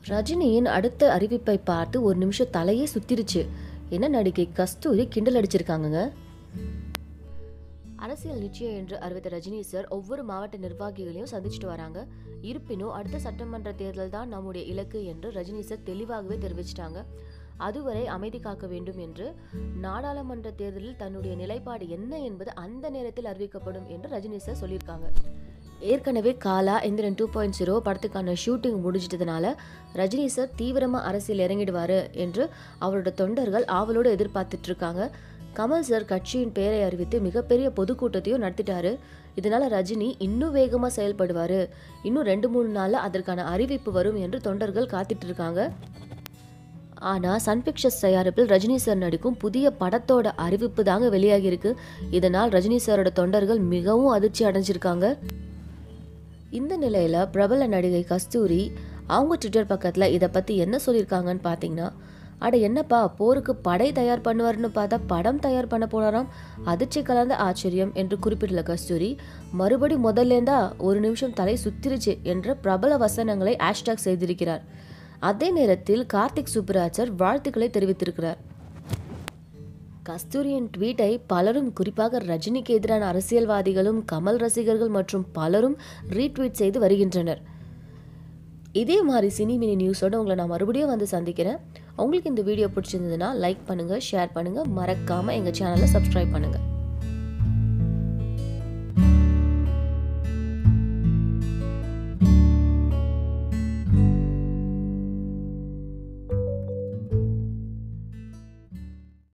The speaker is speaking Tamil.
ரஜினியின் அடுத்த அறிவிப்பை பார்த்து ஒரு நிமிஷம் தலையே சுத்திருச்சு என்ன நடிகை கஸ்தூரி கிண்டல் அடிச்சிருக்காங்கங்க அரசியல் நிச்சயம் என்று அறிவித்த ரஜினி சார் ஒவ்வொரு மாவட்ட நிர்வாகிகளையும் சந்திச்சுட்டு வராங்க இருப்பினும் அடுத்த சட்டமன்ற தேர்தல் தான் நம்முடைய இலக்கு என்று ரஜினி சார் தெளிவாகவே தெரிவிச்சிட்டாங்க அதுவரை அமைதி காக்க வேண்டும் என்று நாடாளுமன்ற தேர்தலில் தன்னுடைய நிலைப்பாடு என்ன என்பது அந்த நேரத்தில் அறிவிக்கப்படும் என்று ரஜினி சார் சொல்லியிருக்காங்க ஏற்கனவே Kaala Enthiran two point zero படத்துக்கான ஷூட்டிங் முடிஞ்சிட்டதுனால ரஜினி சார் தீவிரமாக அரசியல் இறங்கிடுவார் என்று அவரோட தொண்டர்கள் ஆவலோடு எதிர்பார்த்துட்டு இருக்காங்க கமல் சார் கட்சியின் பெயரை அறிவித்து மிகப்பெரிய பொதுக்கூட்டத்தையும் நடத்திட்டாரு இதனால ரஜினி இன்னும் வேகமாக செயல்படுவார் இன்னும் ரெண்டு மூணு நாளில் அதற்கான அறிவிப்பு வரும் என்று தொண்டர்கள் காத்துட்டு இருக்காங்க ஆனால் சன் பிக்சர்ஸ் தயாரிப்பில் ரஜினி சார் நடிக்கும் புதிய படத்தோட அறிவிப்பு தாங்க வெளியாகியிருக்கு இதனால் ரஜினி சாரோட தொண்டர்கள் மிகவும் அதிர்ச்சி அடைஞ்சிருக்காங்க இந்த நிலையில் பிரபல நடிகை கஸ்தூரி அவங்க ட்விட்டர் பக்கத்தில் இதை பற்றி என்ன சொல்லியிருக்காங்கன்னு பார்த்தீங்கன்னா அட என்னப்பா போருக்கு படை தயார் பண்ணுவார்னு பார்த்தா படம் தயார் பண்ண போனாராம் அதிர்ச்சி கலந்த ஆச்சரியம் என்று குறிப்பிட்டுள்ள கஸ்தூரி மறுபடி முதல்லேருந்தா ஒரு நிமிஷம் தலை சுத்திருச்சு என்ற பிரபல வசனங்களை ஹேஷ்டாக் செய்திருக்கிறார் அதே நேரத்தில் கார்த்திக் சுப்புராஜர் வாழ்த்துக்களை தெரிவித்திருக்கிறார் கஸ்தூரியின் ட்வீட்டை பலரும் குறிப்பாக ரஜினிக்கு எதிரான அரசியல்வாதிகளும் கமல் ரசிகர்கள் மற்றும் பலரும் ரீட்வீட் செய்து வருகின்றனர் இதே மாதிரி சினி மினி நியூஸோட உங்களை நான் மறுபடியும் வந்து சந்திக்கிறேன் உங்களுக்கு இந்த வீடியோ பிடிச்சிருந்ததுன்னா லைக் பண்ணுங்கள் ஷேர் பண்ணுங்கள் மறக்காமல் எங்கள் சேனலை சப்ஸ்கிரைப் பண்ணுங்கள்